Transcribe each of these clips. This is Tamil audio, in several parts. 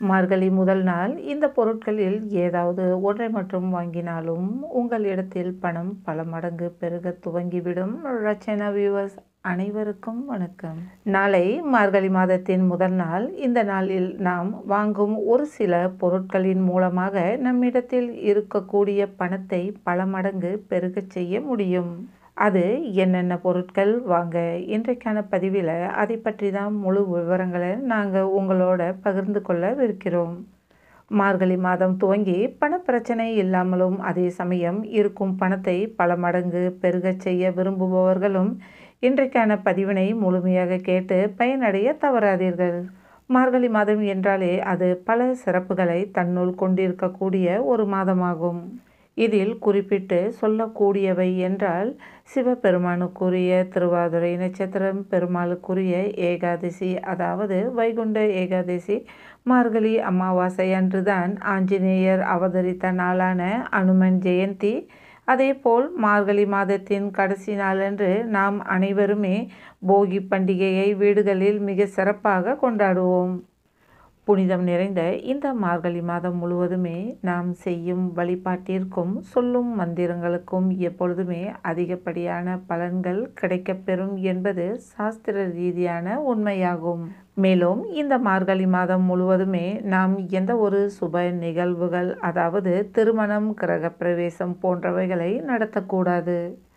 மார்கழி முதல் நாள் இந்த பொருட்களில் ஏதாவது ஒன்றை மட்டும் வாங்கினாலும் உங்கள் இடத்தில் பணம் பல மடங்கு பெருக துவங்கிவிடும் ரச்சனா வியூவர்ஸ் அனைவருக்கும் வணக்கம் நாளை மார்கழி மாதத்தின் முதல் நாள் இந்த நாளில் நாம் வாங்கும் ஒரு சில பொருட்களின் மூலமாக நம்மிடத்தில் இருக்கக்கூடிய பணத்தை பல மடங்கு பெருகச் செய்ய முடியும் அது என்னென்ன பொருட்கள் வாங்க இன்றைக்கான பதிவில் அதை பற்றி தான் முழு விவரங்களை நாங்கள் உங்களோட பகிர்ந்து கொள்ளவிருக்கிறோம் மார்கழி மாதம் துவங்கி பணப்பிரச்சனை இல்லாமலும் அதே சமயம் இருக்கும் பணத்தை பல மடங்கு பெருகச் செய்ய விரும்புபவர்களும் இன்றைக்கான பதிவினை முழுமையாக கேட்டு பயனடைய தவறாதீர்கள் மார்கழி மாதம் என்றாலே அது பல சிறப்புகளை தன்னுள் கொண்டிருக்கக்கூடிய ஒரு மாதமாகும் இதில் குறிப்பிட்டு சொல்லக்கூடியவை என்றால் சிவபெருமானுக்குரிய திருவாதுரை நட்சத்திரம் பெருமாளுக்குரிய ஏகாதசி அதாவது வைகுண்ட ஏகாதசி மார்கழி அமாவாசை அன்றுதான் ஆஞ்சநேயர் அவதரித்த நாளான அனுமன் ஜெயந்தி அதேபோல் மார்கழி மாதத்தின் கடைசி நாளன்று நாம் அனைவருமே போகி பண்டிகையை வீடுகளில் மிக சிறப்பாக கொண்டாடுவோம் புனிதம் நிறைந்த இந்த மார்கழி மாதம் முழுவதுமே நாம் செய்யும் வழிபாட்டிற்கும் சொல்லும் மந்திரங்களுக்கும் எப்பொழுதுமே அதிகப்படியான பலன்கள் கிடைக்கப்பெறும் என்பது சாஸ்திர ரீதியான உண்மையாகும் மேலும் இந்த மார்கழி மாதம் முழுவதுமே நாம் எந்த ஒரு சுப நிகழ்வுகள் அதாவது திருமணம் கிரகப்பிரவேசம் போன்றவைகளை நடத்தக்கூடாது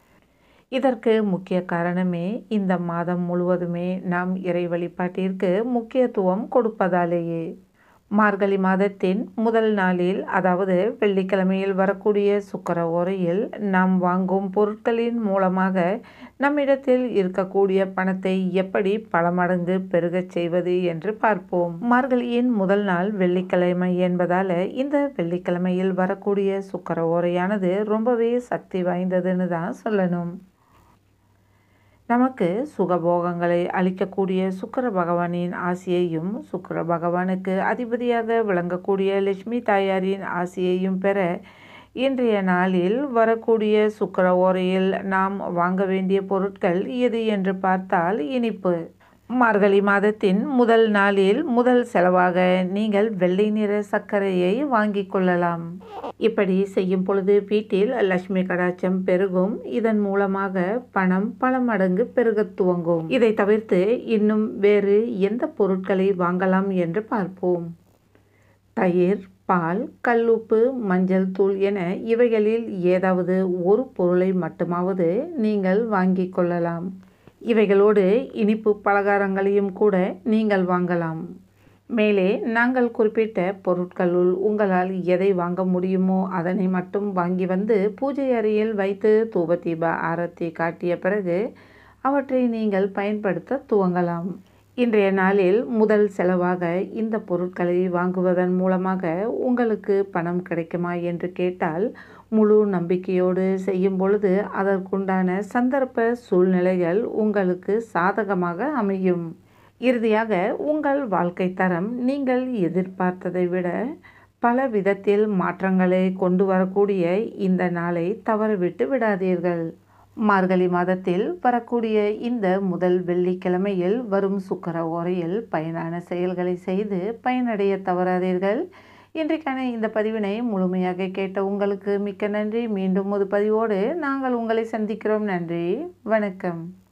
இதற்கு முக்கிய காரணமே இந்த மாதம் முழுவதுமே நாம் இறை வழிபாட்டிற்கு முக்கியத்துவம் கொடுப்பதாலேயே மார்கழி மாதத்தின் முதல் நாளில் அதாவது வெள்ளிக்கிழமையில் வரக்கூடிய சுக்கர ஓரையில் நாம் வாங்கும் பொருட்களின் மூலமாக நம்மிடத்தில் இருக்கக்கூடிய பணத்தை எப்படி பல மடங்கு பெருகச் செய்வது என்று பார்ப்போம் மார்கழியின் முதல் நாள் வெள்ளிக்கிழமை என்பதால் இந்த வெள்ளிக்கிழமையில் வரக்கூடிய சுக்கர ஓரையானது ரொம்பவே சக்தி வாய்ந்ததுன்னு தான் சொல்லணும் நமக்கு சுகபோகங்களை அளிக்கக்கூடிய சுக்கர பகவானின் ஆசியையும் சுக்கர பகவானுக்கு அதிபதியாக விளங்கக்கூடிய லட்சுமி தாயாரின் ஆசியையும் பெற இன்றைய நாளில் வரக்கூடிய சுக்கர ஓரையில் நாம் வாங்க வேண்டிய பொருட்கள் எது என்று பார்த்தால் இனிப்பு மார்கழி மாதத்தின் முதல் நாளில் முதல் செலவாக நீங்கள் வெள்ளை நிற சர்க்கரையை வாங்கிக் கொள்ளலாம் இப்படி செய்யும் பொழுது வீட்டில் லட்சுமி கடாச்சம் பெருகும் இதன் மூலமாக பணம் பல மடங்கு பெருக துவங்கும் இதை தவிர்த்து இன்னும் வேறு எந்த பொருட்களை வாங்கலாம் என்று பார்ப்போம் தயிர் பால் கல்லுப்பு மஞ்சள் தூள் என இவைகளில் ஏதாவது ஒரு பொருளை மட்டுமாவது நீங்கள் வாங்கிக் கொள்ளலாம் இவைகளோடு இனிப்பு பலகாரங்களையும் கூட நீங்கள் வாங்கலாம் மேலே நாங்கள் குறிப்பிட்ட பொருட்களுள் உங்களால் எதை வாங்க முடியுமோ அதனை மட்டும் வாங்கி வந்து பூஜை அறையில் வைத்து தூபதீப ஆரத்தி காட்டிய பிறகு அவற்றை நீங்கள் பயன்படுத்த துவங்கலாம் இன்றைய நாளில் முதல் செலவாக இந்த பொருட்களை வாங்குவதன் மூலமாக உங்களுக்கு பணம் கிடைக்குமா என்று கேட்டால் முழு நம்பிக்கையோடு செய்யும் பொழுது அதற்குண்டான சந்தர்ப்ப சூழ்நிலைகள் உங்களுக்கு சாதகமாக அமையும் இறுதியாக உங்கள் வாழ்க்கை தரம் நீங்கள் எதிர்பார்த்ததை விட பல விதத்தில் மாற்றங்களை கொண்டு வரக்கூடிய இந்த நாளை தவறவிட்டு விடாதீர்கள் மார்கழி மாதத்தில் வரக்கூடிய இந்த முதல் வெள்ளிக்கிழமையில் வரும் சுக்கர ஓரையில் பயனான செயல்களை செய்து பயனடைய தவறாதீர்கள் இன்றைக்கான இந்த பதிவினை முழுமையாக கேட்ட உங்களுக்கு மிக்க நன்றி மீண்டும் ஒரு பதிவோடு நாங்கள் உங்களை சந்திக்கிறோம் நன்றி வணக்கம்